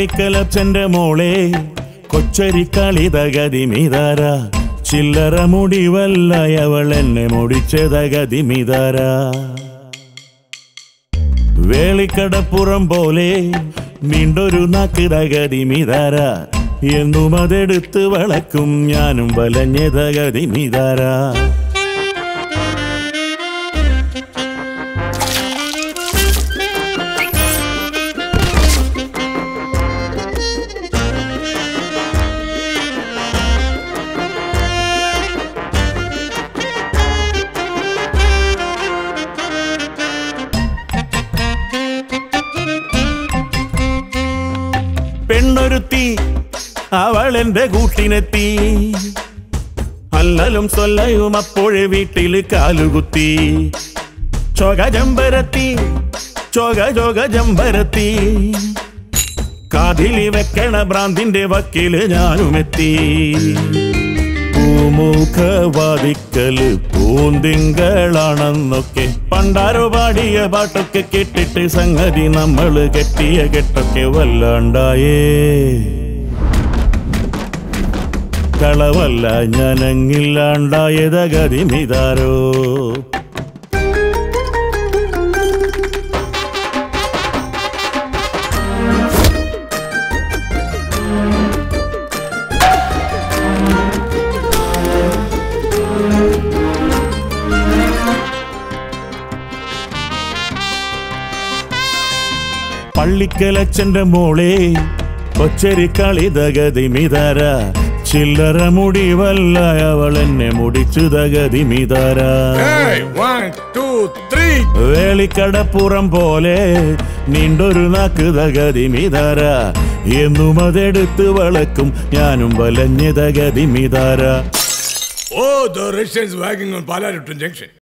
പള്ളിക്കലച്ചന്റെ മോളെ കൊച്ചരി കളിതകതി മിതാര ചില്ലറ മുടിവല്ല അവൾ എന്നെ മുടിച്ചതകതി മിതാര വേളിക്കടപ്പുറം പോലെ നീണ്ടൊരു നാക്കിതകതി മിതാര എന്നും അതെടുത്ത് വളക്കും ഞാനും വലഞ്ഞതകതി മിതാര പെണ്ണൊരുത്തി അവൾ എന്റെ കൂട്ടിനെത്തി അല്ലലും സൊല്ലയും അപ്പോഴേ വീട്ടിൽ കാലുകുത്തി ചൊക ജമ്പരത്തി ചൊക ചൊക ജമ്പരത്തി കാതിലി വെക്കണ ഭ്രാന്തിന്റെ വക്കില് ഞാനുമെത്തി പൂമുഖവാദിക്കല് പൂന്തിങ്കളാണെന്നൊക്കെ പണ്ടാരോ പാടിയ പാട്ടൊക്കെ കേട്ടിട്ട് സംഗതി നമ്മള് കെട്ടിയ കെട്ടൊക്കെ വല്ലാണ്ടായേ കളവല്ല ഞാനങ്ങില്ലാണ്ടായത ഗതിമിതാരോ പള്ളിക്കലച്ചന്റെ മോളെ കൊച്ചരി കളിതകതി മിതാര ചില്ലറ മുടിവല്ല അവൾ എന്നെ മുടിച്ചു തകതി മിതാര Hey, one, two, three. വേളിക്കടപ്പുറം പോലെ നീണ്ടൊരു നാക്ക് തകതി മിതാര എന്നും അതെടുത്ത് വളക്കും ഞാനും വലഞ്ഞ തകതി മിതാര Oh, the Russians wagging on Palaripton Junction.